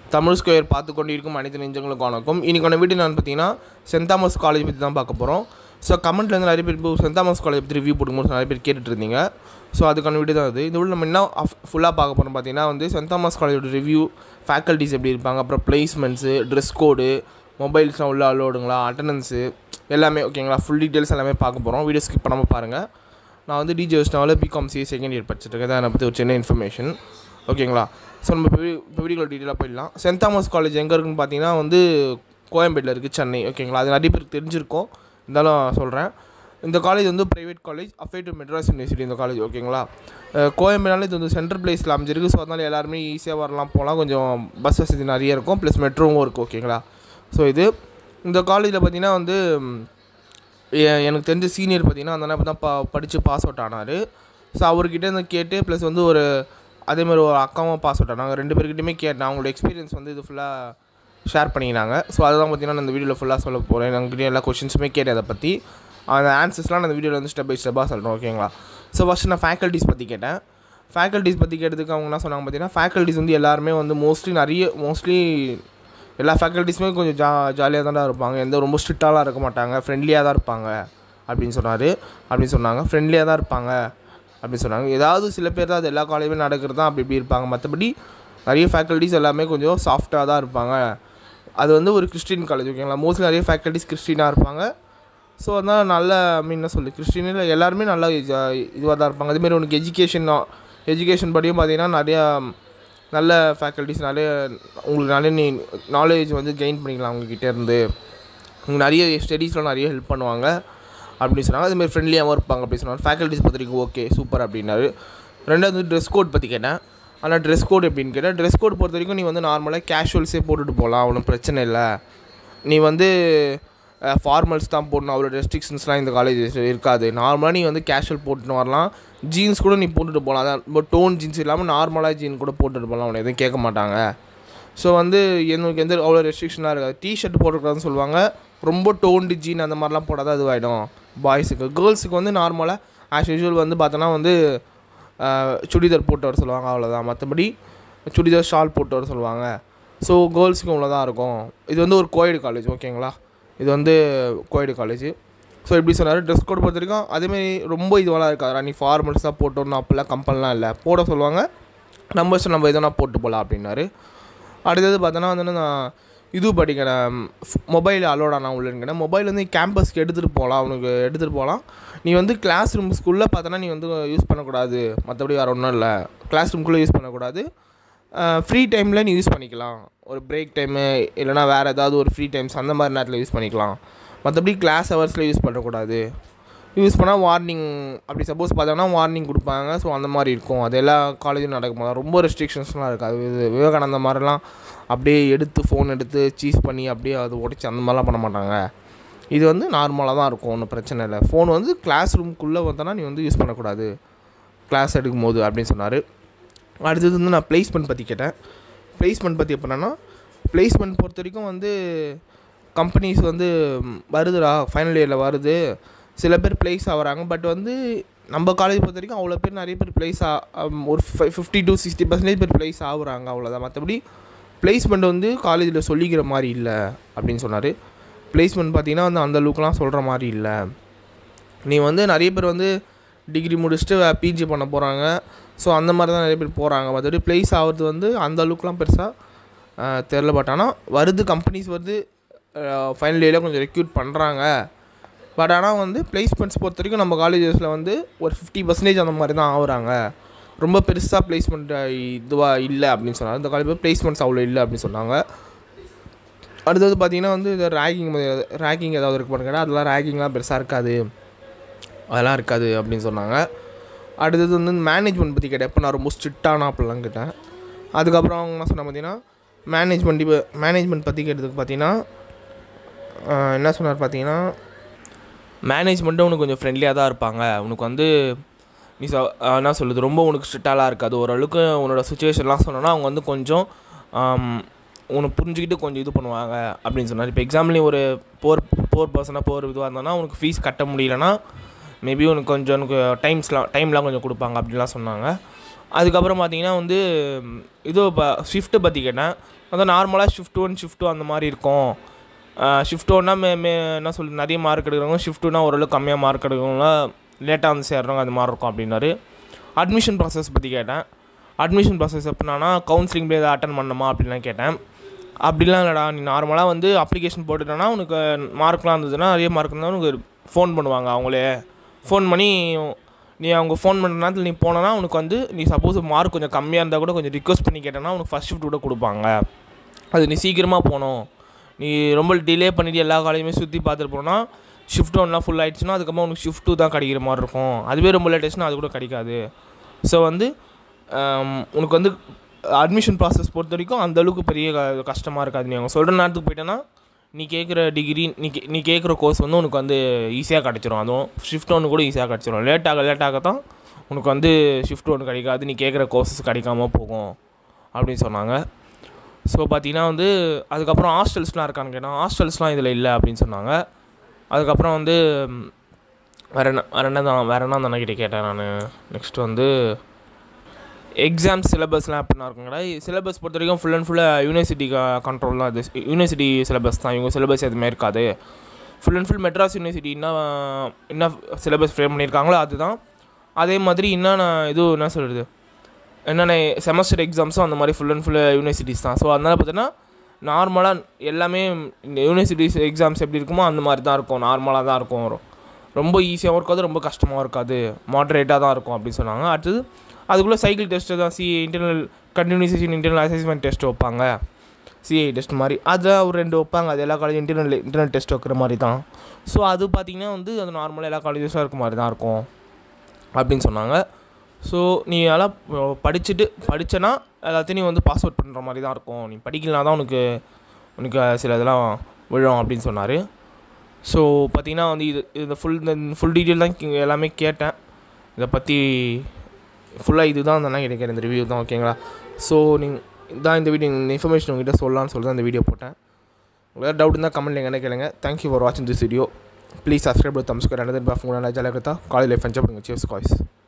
Tamil square பார்த்து கொண்டு இருக்கும் அனைத்து நெஞ்சங்களுக்கும் வணக்கம் இன்றைக்கான வீடியோ நான் பார்த்தீங்கன்னா சென்ட் தாமஸ் காலேஜ் பற்றி தான் பார்க்க போகிறோம் ஸோ கமெண்ட்லேருந்து நிறைய பேர் இப்போ சென்ட் தாமஸ் காலேஜ் பற்றி ரிவ்யூ போடும்போது நிறைய பேர் கேட்டுட்டு இருந்தீங்க ஸோ அதுக்கான வீடியோ தான் அது இந்த வீடியோ நம்ம என்ன ஃபுல்லாக பார்க்க போகிறோம் பார்த்தீங்கன்னா வந்து சென்ட் தாமஸ் காலேஜோட ரிவ்யூ ஃபேக்கல்ட்டிஸ் எப்படி இருப்பாங்க அப்புறம் பிளேஸ்மெண்ட்ஸு ட்ரெஸ் கோடு மொபைல்ஸ்லாம் உள்ள அலோடுங்களா அட்டண்டன்ஸு எல்லாமே ஓகேங்களா ஃபுல் டீட்டெயில்ஸ் எல்லாமே பார்க்க போகிறோம் வீடியோ ஸ்கிப் பண்ணாமல் பாருங்கள் நான் வந்து டிஜே விஷ்ணாவில் பிகாம் சி செகண்ட் இயர் படிச்சுட்டு அதை பற்றி ஒரு சின்ன இன்ஃபர்மேஷன் ஓகேங்களா ஸோ நம்ம இப்போ இப்போ வீடியோவில் டீட்டெயிலாக போயிடலாம் சென்ட் தாமஸ் காலேஜ் எங்கே இருக்குன்னு பார்த்தீங்கன்னா வந்து கோயம்பேட்டில் இருக்குது சென்னை ஓகேங்களா அது நிறைய பேருக்கு தெரிஞ்சிருக்கும் இருந்தாலும் சொல்கிறேன் இந்த காலேஜ் வந்து private college affiliated to Madras university இந்த காலேஜ் ஓகேங்களா அஹ் கோயம்பேடுனால இது வந்து சென்ட்ரல் பிளேஸில் அமைஞ்சிருக்கு ஸோ அதனால் எல்லாருமே ஈஸியாக வரலாம் போகலாம் கொஞ்சம் பஸ் வசதி நிறைய இருக்கும் ப்ளஸ் மெட்ரோவும் இருக்குது ஓகேங்களா ஸோ இது இந்த காலேஜில் பார்த்தீங்கன்னா வந்து ம், எ- எனக்கு தெரிஞ்ச சீனியர் பார்த்தீங்கன்னா அந்த அண்ணா தான் பா படித்து பாஸ் அவுட் ஆனார் ஸோ அவர்கிட்ட இருந்து கேட்டு ப்ளஸ் வந்து ஒரு அதே மாதிரி ஒரு அக்காவும் பாஸ் அவுட் ஆனாங்க ரெண்டு பேர்கிட்டையுமே கேட்டேன் அவங்களோட எக்ஸ்பீரியன்ஸ் வந்து இது ஃபுல்லாக ஷேர் பண்ணிக்கினாங்க ஸோ அதுதான் பார்த்தீங்கன்னா நான் இந்த வீடியோவில் ஃபுல்லாக சொல்ல போகிறேன் எங்ககிட்ட எல்லா கொஷின்ஸுமே கேட்டேன் அதை பற்றி அந்த ஆன்சர்ஸ்லாம் நான் இந்த வீடியோவில் வந்து ஸ்டெப் பை ஸ்டெப்பாக சொல்கிறேன் ஓகேங்களா ஸோ ஃபஸ்ட்டு நான் ஃபேக்கல்ட்டிஸ் பற்றி கேட்டேன் ஃபேக்கல்ட்டிஸ் பற்றி கேட்டதுக்கு அவங்க என்ன சொன்னாங்க பார்த்தீங்கன்னா ஃபேக்கல்ட்டிஸ் வந்து எல்லாருமே வந்து மோஸ்ட்லி நிறைய மோஸ்ட்லி எல்லா ஃபேக்கல்ட்டிஸுமே கொஞ்சம் ஜா ஜாலியாக தான் இருப்பாங்க எந்த ரொம்ப ஸ்ட்ரிக்டாலாம் இருக்க மாட்டாங்க ஃப்ரெண்ட்லியாக தான் இருப்பாங்க அப்படின்னு சொன்னார் அப்படின்னு சொன்னாங்க ஃப்ரெண்ட்லியாக தான் இருப்பாங்க அப்படின்னு சொன்னாங்க ஏதாவது சில பேர் தான் அது எல்லா காலேஜுமே நடக்கிறது தான் அப்படி இப்படி இருப்பாங்க மற்றபடி நிறைய ஃபேக்கல்ட்டிஸ் எல்லாமே கொஞ்சம் சாஃப்டாக தான் இருப்பாங்க அது வந்து ஒரு கிறிஸ்டின் காலேஜ் ஓகேங்களா மோஸ்ட்லி நிறைய ஃபேக்கல்ட்டிஸ் கிறிஸ்டினாக இருப்பாங்க ஸோ அதனால் நல்ல மீன் என்ன சொல்லு கிறிஸ்டினில் எல்லாருமே நல்லா இதுவாக தான் இருப்பாங்க அதேமாரி உனக்கு எஜுகேஷன் எஜுகேஷன் படியும் பார்த்தீங்கன்னா நிறையா நல்ல ஃபேக்கல்ட்டிஸ் நிறைய உங்களுக்கு நிறைய நீ நாலேஜ் வந்து கெயின் பண்ணிக்கலாம் அவங்கக்கிட்ட இருந்து உங்களுக்கு நிறைய ஸ்டடீஸ்லாம் நிறைய ஹெல்ப் பண்ணுவாங்க அப்படின்னு சொன்னாங்க அதுமாதிரி ஃப்ரெண்ட்லியாகவும் இருப்பாங்க அப்படின்னு சொன்னாங்க ஃபேக்கல்ட்டிஸ் பொறுத்த வரைக்கும் ஓகே சூப்பர் அப்படின்னாரு ரெண்டாவது ட்ரெஸ் கோட் பற்றி கேட்டேன் ஆனால் ட்ரெஸ் கோட் எப்படின்னு கேட்டேன் ட்ரெஸ் கோட் பொறுத்த வரைக்கும் நீ வந்து நார்மலாக கேஷுவல்ஸே போட்டுட்டு போகலாம் ஒன்றும் பிரச்சனை இல்லை நீ வந்து ஃபார்மல்ஸ் தான் போடணும் அவ்வளோ ரெஸ்ட்ரிக்ஷன்ஸ்லாம் இந்த காலேஜ் இருக்காது நார்மலாக நீ வந்து கேஷுவல் போட்டுன்னு வரலாம் ஜீன்ஸ் கூட நீ போட்டுட்டு போகலாம் அதான் இப்போ டோன் ஜீன்ஸ் இல்லாமல் நார்மலாக ஜீன் கூட போட்டுட்டு போகலாம் அவனை எதுவும் கேட்க மாட்டாங்க ஸோ வந்து எனக்கு எந்த அவ்வளோ ரெஸ்ட்ரிக்ஷனாக இருக்காது டிஷர்ட் போடக்கூடாதுன்னு சொல்லுவாங்க ரொம்ப டோன்டு ஜீன் அந்த மாதிரிலாம் போட்டால் தான் இதுவாகிடும் பாய்ஸுக்கு கேர்ள்ஸுக்கு வந்து நார்மலாக ஆஸ் யூஷுவல் வந்து பார்த்தோன்னா வந்து அஹ், சுடிதார் போட்டு வர சொல்லுவாங்க அவ்வளோதான் மற்றபடி சுடிதார் ஷால் போட்டு வர சொல்லுவாங்க ஸோ கேர்ள்ஸுக்கும் இவ்வளோ இருக்கும் இது வந்து ஒரு கோயடு காலேஜ் ஓகேங்களா இது வந்து கோயடு காலேஜ் ஸோ இப்படி சொன்னார் ட்ரெஸ் கோட் பொறுத்த வரைக்கும் அதேமாரி ரொம்ப இதுவெல்லாம் இருக்காது நீ ஃபார்மல்ஸ் தான் போட்டு வரணும் அப்போல்லாம் கம்பல்லாம் இல்லை போட சொல்லுவாங்க நம்ம இஷ்டம் நம்ம எதனா போட்டு போகலாம் அப்படின்னாரு அடுத்தது பார்த்தோன்னா வந்து நான் இது படிக்கிறேன் மொபைல் அலோடா நான் உள்ளேன்னு மொபைல் வந்து கேம்பஸ்க்கு எடுத்துகிட்டு போகலாம் அவனுக்கு எடுத்துகிட்டு போகலாம் நீ வந்து கிளாஸ் ரூம்ஸ்குள்ளே பார்த்தோன்னா நீ வந்து யூஸ் பண்ணக்கூடாது மற்றபடி வேறு ஒன்றும் இல்லை கிளாஸ் ரூம்குள்ளே யூஸ் பண்ணக்கூடாது ஃப்ரீ டைமில் நீ யூஸ் பண்ணிக்கலாம் ஒரு பிரேக் டைமு இல்லைனா வேறு ஏதாவது ஒரு ஃப்ரீ டைம்ஸ் அந்த மாதிரி நேரத்தில் யூஸ் பண்ணிக்கலாம் மற்றபடி கிளாஸ் ஹவர்ஸில் யூஸ் பண்ணக்கூடாது யூஸ் பண்ணால் வார்னிங் அப்படி சப்போஸ் பார்த்தோன்னா வார்னிங் கொடுப்பாங்க ஸோ அந்த மாதிரி இருக்கும் அது எல்லா காலேஜும் நடக்கும் போது ரொம்ப ரெஸ்ட்ரிக்ஷன்ஸ்லாம் இருக்காது இது விவேகானந்தா மாதிரிலாம் அப்படியே எடுத்து ஃபோன் எடுத்து சீஸ் பண்ணி அப்படியே அது உடச்சி அந்த மாதிரிலாம் பண்ண மாட்டாங்க இது வந்து நார்மலாக தான் இருக்கும் ஒன்றும் பிரச்சனை இல்லை ஃபோன் வந்து கிளாஸ் ரூம்குள்ளே வந்தோன்னா நீ வந்து யூஸ் பண்ணக்கூடாது கிளாஸ் எடுக்கும் போது அப்படின்னு சொன்னார் அடுத்தது வந்து நான் பிளேஸ்மெண்ட் பற்றி கேட்டேன் பிளேஸ்மெண்ட் பற்றி எப்படின்னா பிளேஸ்மெண்ட் பொறுத்த வரைக்கும் வந்து கம்பெனிஸ் வந்து ம், வருதுடா ஃபைனல் இயரில் வருது சில பேர் ப்ளேஸ் ஆகுறாங்க பட் வந்து நம்ம காலேஜ் பொறுத்த வரைக்கும் அவ்வளோ பேர் நிறைய பேர் ப்ளேஸ் ஆ அம், ஒரு ஃபிஃப்டி டு சிக்ஸ்டி பர்சன்டேஜ் பேர் ப்ளேஸ் ஆகுறாங்க அவ்வளோதான் மற்றபடி பிளேஸ்மெண்ட் வந்து காலேஜில் சொல்லிக்கிற மாதிரி இல்லை அப்படின்னு சொன்னார் பிளேஸ்மெண்ட் பார்த்தீங்கன்னா வந்து அந்த அளவுக்குலாம் சொல்கிற மாதிரி இல்லை நீ வந்து நிறைய பேர் வந்து டிகிரி முடிச்சுட்டு பிஜி பண்ண போகிறாங்க ஸோ அந்த மாதிரி தான் நிறைய பேர் போகிறாங்க மற்றபடி ப்ளேஸ் ஆகிறது வந்து அந்த அளவுக்குலாம் பெருசாக தெரில பட் ஆனால் வருது கம்பெனிஸ் வருது ஃபைனல் இயரில் கொஞ்சம் ரெக்யூட் பண்ணுறாங்க பட் ஆனால் வந்து பிளேஸ்மெண்ட்ஸ் பொறுத்த வரைக்கும் நம்ம காலேஜஸில் வந்து ஒரு ஃபிஃப்டி பர்சன்டேஜ் அந்த மாதிரி தான் ஆகுறாங்க ரொம்ப பெருசாக பிளேஸ்மெண்ட் இதுவாக இல்லை அப்படின்னு சொன்னாங்க இந்த காலேஜ் பிளேஸ்மெண்ட்ஸ் அவ்வளோ இல்லை அப்படின்னு சொன்னாங்க அடுத்தது பார்த்தீங்கன்னா வந்து இந்த ரேக்கிங் ரேக்கிங் ஏதாவது இருக்கு பாருங்க அதெல்லாம் ரேக்கிங்லாம் பெருசாக இருக்காது அதெல்லாம் இருக்காது அப்படின்னு சொன்னாங்க அடுத்தது வந்து மேனேஜ்மெண்ட் பற்றி கேட்டேன் எப்போ நான் ரொம்ப ஸ்ட்ரிக்டானா அப்படிலாம் கேட்டேன் அதுக்கப்புறம் அவங்க என்ன சொன்னாங்க பார்த்தீங்கன்னா மேனேஜ்மெண்ட் இப்போ மேனேஜ்மெண்ட் பற்றி கேட்டதுக்கு பார்த்தீங்கன்னா ஆஹ், என்ன சொன்னார் பார்த்தீங்கன்னா மேனேஜ்மெண்ட்டும் உனக்கு கொஞ்சம் ஃப்ரெண்ட்லியாக தான் இருப்பாங்க உனக்கு வந்து நீ சொ ஆஹ், என்ன சொல்லுது ரொம்ப உனக்கு ஸ்ட்ரிக்டாலாம் இருக்காது ஓரளவுக்கு உன்னோட சுச்சுவேஷன்லாம் சொன்னோன்னா அவங்க வந்து கொஞ்சம் ஆம், உன்னை புரிஞ்சுக்கிட்டு கொஞ்சம் இது பண்ணுவாங்க அப்படின்னு சொன்னார் இப்போ எக்ஸாம்லேயும் ஒரு போர் போர் பர்சனாக போர் இதுவாக இருந்தோன்னா உனக்கு ஃபீஸ் கட்ட முடியலன்னா மேபி உனக்கு கொஞ்சம் உனக்கு டைம்ஸ்லாம் டைம்லாம் கொஞ்சம் கொடுப்பாங்க அப்படிலாம் சொன்னாங்க அதுக்கப்புறம் பார்த்தீங்கன்னா வந்து ம், இது இப்போ ஷிஃப்ட்டு பற்றி கேட்டேன் அதான் நார்மலாக ஷிஃப்ட் ஒன் ஷிஃப்ட் டூ அந்த மாதிரி இருக்கும் ஷிஃப்ட் ஒன்னா மே மே என்ன சொல்லு நிறைய மார்க் எடுக்கிறவங்க ஷிஃப்ட் டூனா ஓரளவு கம்மியாக மார்க் எடுக்கிறவங்களாம் லேட்டாக வந்து சேர்றவங்க அது மாதிரி இருக்கும் அப்படின்னாரு அட்மிஷன் ப்ராசஸ் பற்றி கேட்டேன் அட்மிஷன் ப்ராசஸ் எப்படின்னா கவுன்சிலிங் போய் அட்டன் பண்ணணுமா அப்படின்லாம் கேட்டேன் அப்படிலாம் இல்லைடா நீ நார்மலாக வந்து அப்ளிகேஷன் போட்டுட்டேன்னா உனக்கு மார்க்லாம் இருந்ததுன்னா நிறைய மார்க் இருந்தால் உனக்கு ஃபோன் பண்ணுவாங்க அவங்களே ஃபோன் பண்ணி நீ அவங்க ஃபோன் பண்ணுற நேரத்தில் நீ போனனா உனக்கு வந்து நீ சப்போஸ் மார்க் கொஞ்சம் கம்மியாக இருந்தால் கூட கொஞ்சம் ரிக்வஸ்ட் பண்ணி கேட்டேன்னா உனக்கு ஃபஸ்ட் ஷிஃப்ட் கூட கொடுப்பாங்க அது நீ சீக்கிரமாக போகணும் நீ ரொம்ப டிலே பண்ணிட்டு எல்லா காலேஜுமே சுற்றி பார்த்துட்டு போனால் ஷிஃப்ட் ஒன்லாம் ஃபுல் ஆயிடுச்சுன்னா அதுக்கப்புறம் உனக்கு ஷிஃப்ட் டூ தான் கிடைக்கிற மாதிரி இருக்கும் அதுவே ரொம்ப லேட் ஆச்சுன்னா அது கூட கிடைக்காது ஸோ வந்து ஆம், உனக்கு வந்து அட்மிஷன் ப்ராசஸ் பொறுத்த வரைக்கும் அந்த அளவுக்கு பெரிய க- கஷ்டமாக இருக்காது நீ அவங்க சொல்கிற நேரத்துக்கு போயிட்டேன்னா நீ கேட்குற டிகிரி நீ கே நீ கேட்குற கோர்ஸ் வந்து உனக்கு வந்து ஈஸியாக கிடச்சிரும் அதுவும் ஷிஃப்ட் ஒன்று கூட ஈஸியாக கிடச்சிரும் லேட் ஆக லேட் ஆக தான் உனக்கு வந்து ஷிஃப்ட் ஒன்று கிடைக்காது நீ கேட்குற கோர்சஸ் கிடைக்காம போகும் அப்படின்னு சொன்னாங்க ஸோ பார்த்தீங்கன்னா வந்து அதுக்கப்புறம் ஹாஸ்டல்ஸ்லாம் இருக்கான்னு கேட்டால் ஹாஸ்டல்ஸ்லாம் இதில் இல்லை அப்படின்னு சொன்னாங்க அதுக்கப்புறம் வந்து ம், வேற என்ன வேற என்ன தான் வேற என்ன அந்த கிட்டே கேட்டேன் நான் நெக்ஸ்ட் வந்து எக்ஸாம் சிலபஸ்லாம் எப்படின்னா இருக்குங்கடா சிலபஸ் பொறுத்த வரைக்கும் ஃபுல் அண்ட் ஃபுல்லாக யூனிவர்சிட்டி கண்ட்ரோல் தான் அது யூனிவர்சிட்டி சிலபஸ் தான் இவங்க சிலபஸ் எதுவுமே இருக்காது full and full Madras university என்ன என்ன சிலபஸ் ஃப்ரேம் பண்ணியிருக்காங்களோ அதுதான் அதே மாதிரி என்னென்ன இது என்ன சொல்கிறது என்னென்ன செமஸ்டர் எக்ஸாம்ஸும் அந்த மாதிரி ஃபுல் அண்ட் ஃபுல் யூனிவர்சிட்டிஸ் தான் ஸோ அதனால் பார்த்தீங்கன்னா நார்மலாக எல்லாமே இந்த யூனிவர்சிட்டிஸ் எக்ஸாம்ஸ் எப்படி இருக்குமோ அந்த மாதிரி தான் இருக்கும் நார்மலாக தான் இருக்கும் வரும் ரொம்ப ஈஸியாகவும் இருக்காது ரொம்ப கஷ்டமாகவும் இருக்காது மாட்ரேட்டாக தான் இருக்கும் அப்படின்னு சொன்னாங்க அடுத்தது அதுக்குள்ளே சைக்கிள் டெஸ்ட்டு தான் C internal continuation internal assessment test வைப்பாங்க சிஐ டெஸ்ட் மாதிரி அதை ஒரு ரெண்டு வைப்பாங்க அது எல்லா காலேஜ் இன்டர்னல் இன்டர்னல் டெஸ்ட் வைக்கிற மாதிரி தான் ஸோ அது பார்த்திங்கன்னா வந்து அது நார்மலாக எல்லா காலேஜஸும் இருக்க மாதிரி தான் இருக்கும் அப்படின்னு சொன்னாங்க ஸோ நீ அதெல்லாம் படிச்சுட்டு படித்தனா எல்லாத்தையும் நீ வந்து பாஸ் அவுட் பண்ணுற மாதிரி தான் இருக்கும் நீ படிக்கலனா தான் உனக்கு உனக்கு சில இதெல்லாம் விழும் அப்படின்னு சொன்னார் ஸோ பார்த்தீங்கன்னா வந்து இது இந்த ஃபுல் இந்த ஃபுல் டீட்டெயில் தான் கே- எல்லாமே கேட்டேன் இதை பற்றி ஃபுல்லாக இதுதான் தான் கிடைக்கிற இந்த ரிவ்யூ தான் ஓகேங்களா ஸோ நீங்கள் இதான் இந்த வீடியோ இந்த இன்ஃபர்மேஷன் உங்ககிட்ட சொல்லலாம்னு சொல்லி தான் இந்த வீடியோ போட்டேன் உங்களுக்கு டவுட் இருந்தால் கமெண்ட்ல என்ன கேளுங்க தேங்க்யூ ஃபார் வாட்சிங் திஸ் வீடியோ ப்ளீஸ் சப்ஸ்கிரைப் தம்ஸ்கர் அனதர் பாஃப் கூட ஜாலகத்தா காலேஜ் லைஃப் என்ஜாய் பண்ணுங்கள் சியர்ஸ் காய்ஸ்